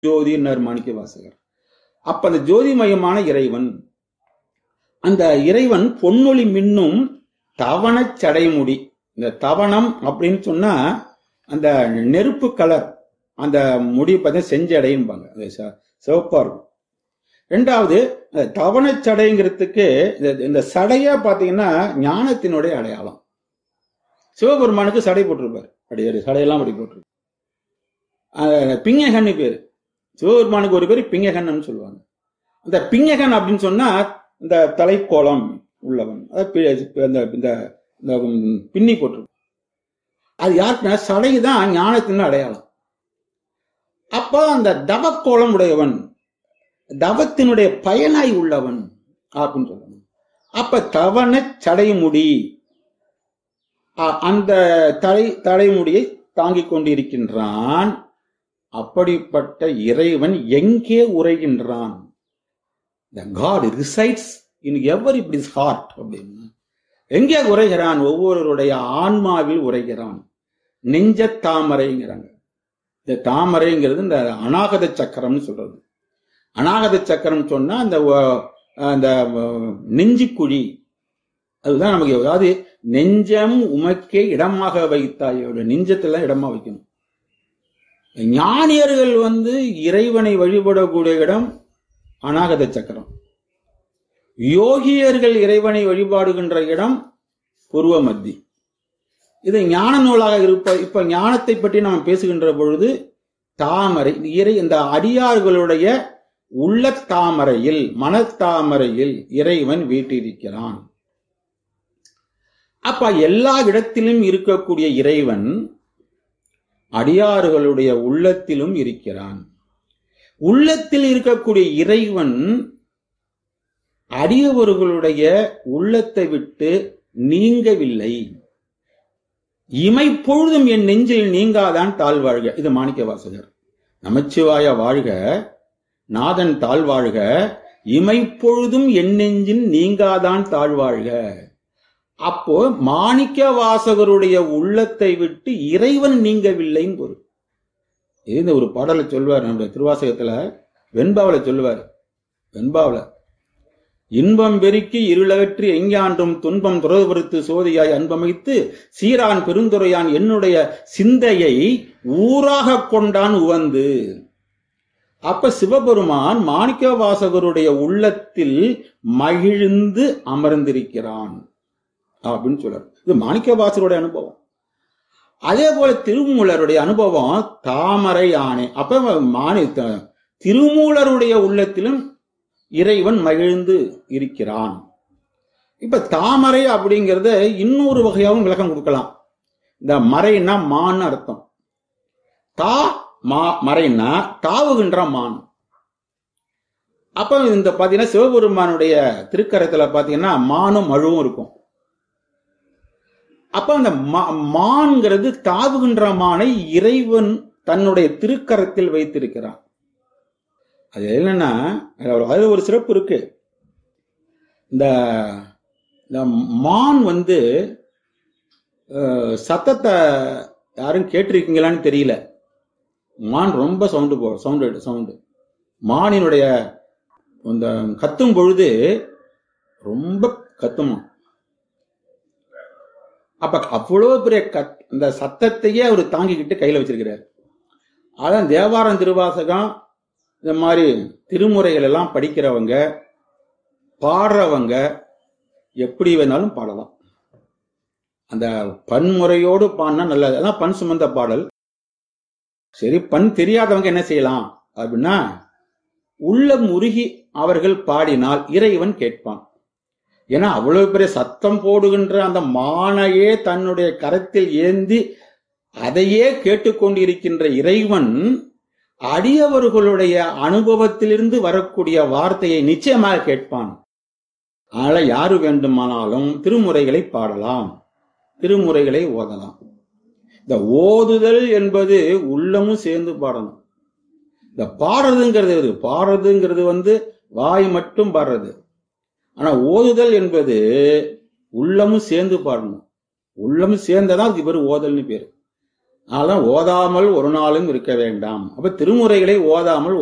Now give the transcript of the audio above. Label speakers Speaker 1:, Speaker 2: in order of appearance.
Speaker 1: ஜோதினர் மாணிக்க வாசகர் அப்ப அந்த ஜோதிமயமான இறைவன் அந்த இறைவன் பொன்னொளி மின்னும் தவணச் சடைமுடி இந்த தவணம் அப்படின்னு சொன்னா அந்த நெருப்பு கலர் அந்த முடி பார்த்தீங்கன்னா செஞ்சடைம்பாங்க அது ச- சிவப்பா இருக்கும் ரெண்டாவது அந்த தவணச் சடைங்கிறதுக்கு இந்த- இந்த சடையா பாத்தீங்கன்னா ஞானத்தினுடைய அடையாளம் சிவபெருமானுக்கு சடை போட்டிருப்பார் அப்படி ஒரு சடையெல்லாம் அப்படி போட்டிருப்பார் அஹ் பிங்ககன்னு பேரு சிவபெருமானுக்கு ஒரு பேர் பிங்ககன்னு சொல்லுவாங்க அந்த பிங்ககன் அப்படின்னு சொன்னா இந்த தலைக்கோலம் உள்ளவன் அதாவது பி- இந்த இந்த இந்த ம், பின்னி போட்டிருப்பான் அது யாருக்குன்னா சடை தான் ஞானத்தின் அடையாளம் அப்ப அந்த தவக்கோலம் உடையவன் தவத்தினுடைய பயனாய் உள்ளவன் அப்படின்னு சொல்லணும் அப்ப தவண சடைமுடி அ- அந்த தலை தலைமுடியை தாங்கிக் கொண்டிருக்கின்றான் அப்படிப்பட்ட இறைவன் எங்கே உரைகின்றான் the god resides in everybody's heart அப்படின்னு எங்கே உரைகிறான் ஒவ்வொருவருடைய ஆன்மாவில் உரைகிறான் நெஞ்ச தாமரைங்கிறாங்க இந்த தாமரைங்கிறது இந்த அநாகத சக்கரம்னு சொல்றது அநாகத சக்கரம் சொன்னா அந்த வ- அந்த வ- நெஞ்சுக்குழி அதுதான் நமக்கு அதாவது நெஞ்சம் உமக்கே இடமாக வைத்தாய் அவருடைய நெஞ்சத்துல இடமா வைக்கணும் ஞானியர்கள் வந்து இறைவனை வழிபடக்கூடிய இடம் அநாகத சக்கரம் யோகியர்கள் இறைவனை வழிபாடுகின்ற இடம் பூர்வ மத்தி இது ஞான நூலாக இருப்ப இப்ப ஞானத்தை பற்றி நாம் பேசுகின்ற பொழுது தாமரை இறை இந்த அடியார்களுடைய உள்ள தாமரையில் மனத்தாமரையில் இறைவன் வீட்டிருக்கிறான் அப்ப எல்லா இடத்திலும் இருக்கக்கூடிய இறைவன் அடியார்களுடைய உள்ளத்திலும் இருக்கிறான் உள்ளத்தில் இருக்கக்கூடிய இறைவன் அடியவர்களுடைய உள்ளத்தை விட்டு நீங்கவில்லை இமைப்பொழுதும் என் நெஞ்சில் நீங்காதான் தாழ்வாழ்க இது மாணிக்க வாசகர் நமச்சிவாய வாழ்க நாதன் தாழ்வாழ்க இமைப்பொழுதும் என் நெஞ்சில் நீங்காதான் தாழ்வாழ்க அப்போ மாணிக்க வாசகருடைய உள்ளத்தை விட்டு இறைவன் நீங்கவில்லைன்னு பொருள் இது இந்த ஒரு பாடலை சொல்வார் நம்முடைய திருவாசகத்துல வெண்பாவில சொல்லுவார் வெண்பாவில இன்பம் பெருக்கி இருளகற்றி எங்காண்டும் துன்பம் துறவுறுத்து சோதியாய் அன்பமைத்து சீரான் பெருந்துரையான் என்னுடைய சிந்தையை ஊராக கொண்டான் உவந்து அப்ப சிவபெருமான் மாணிக்க வாசகருடைய உள்ளத்தில் மகிழ்ந்து அமர்ந்திருக்கிறான் அப்படின்னு சொல்றார் இது மாணிக்க வாசகருடைய அனுபவம் அதே போல திருமூலருடைய அனுபவம் தாமரை ஆணை அப்ப மாணி த- திருமூலருடைய உள்ளத்திலும் இறைவன் மகிழ்ந்து இருக்கிறான் இப்ப தாமரை அப்படிங்கறத இன்னொரு வகையாகவும் விளக்கம் கொடுக்கலாம் இந்த மறைன்னா மான்னு அர்த்தம் தா மா மறைன்னா தாவுகின்ற மான் அப்ப இந்த பாத்தீங்கன்னா சிவபெருமானுடைய திருக்கரத்துல பாத்தீங்கன்னா மானும் மழுவும் இருக்கும் அப்ப அந்த மா- மான்கிறது தாவுகின்ற மானை இறைவன் தன்னுடைய திருக்கரத்தில் வைத்திருக்கிறான் அது என்னன்னா அதுல அதுல ஒரு சிறப்பு இருக்கு இந்த இந்த மான் வந்து அஹ், சத்தத்தை யாரும் கேட்டிருக்கீங்களான்னு தெரியல மான் ரொம்ப சவுண்டு போ சவுண்டு சவுண்டு மானினுடைய அந்த கத்தும் பொழுது ரொம்ப கத்துமா அப்ப அவ்வளவு பெரிய கத் அந்த சத்தத்தையே அவர் தாங்கிக்கிட்டு கையில வச்சிருக்கிறார் அதான் தேவாரம் திருவாசகம் இந்த மாதிரி திருமுறைகள் எல்லாம் படிக்கிறவங்க பாடுறவங்க எப்படி வேணாலும் பாடலாம் அந்த பன்முறையோடு பாடினா நல்லது அதான் பண் சுமந்த பாடல் சரி பண் தெரியாதவங்க என்ன செய்யலாம் அப்படின்னா உள்ளம் உருகி அவர்கள் பாடினால் இறைவன் கேட்பான் ஏன்னா அவ்வளவு பெரிய சத்தம் போடுகின்ற அந்த மானையே தன்னுடைய கரத்தில் ஏந்தி அதையே கேட்டுக்கொண்டிருக்கின்ற இறைவன் அடியவர்களுடைய அனுபவத்திலிருந்து வரக்கூடிய வார்த்தையை நிச்சயமாக கேட்பான் அதனால யாரு வேண்டுமானாலும் திருமுறைகளை பாடலாம் திருமுறைகளை ஓதலாம் இந்த ஓதுதல் என்பது உள்ளமும் சேர்ந்து பாடணும் இந்த பாடுறதுங்கிறது எது? பாடுறதுங்கிறது வந்து வாய் மட்டும் பாடுறது ஆனா ஓதுதல் என்பது உள்ளமும் சேர்ந்து பாடணும் உள்ளமும் சேர்ந்ததான் அதுக்கு பேர் ஓதல்னு பேரு அதான் ஓதாமல் ஒரு நாளும் இருக்க வேண்டாம் அப்ப திருமுறைகளை ஓதாமல்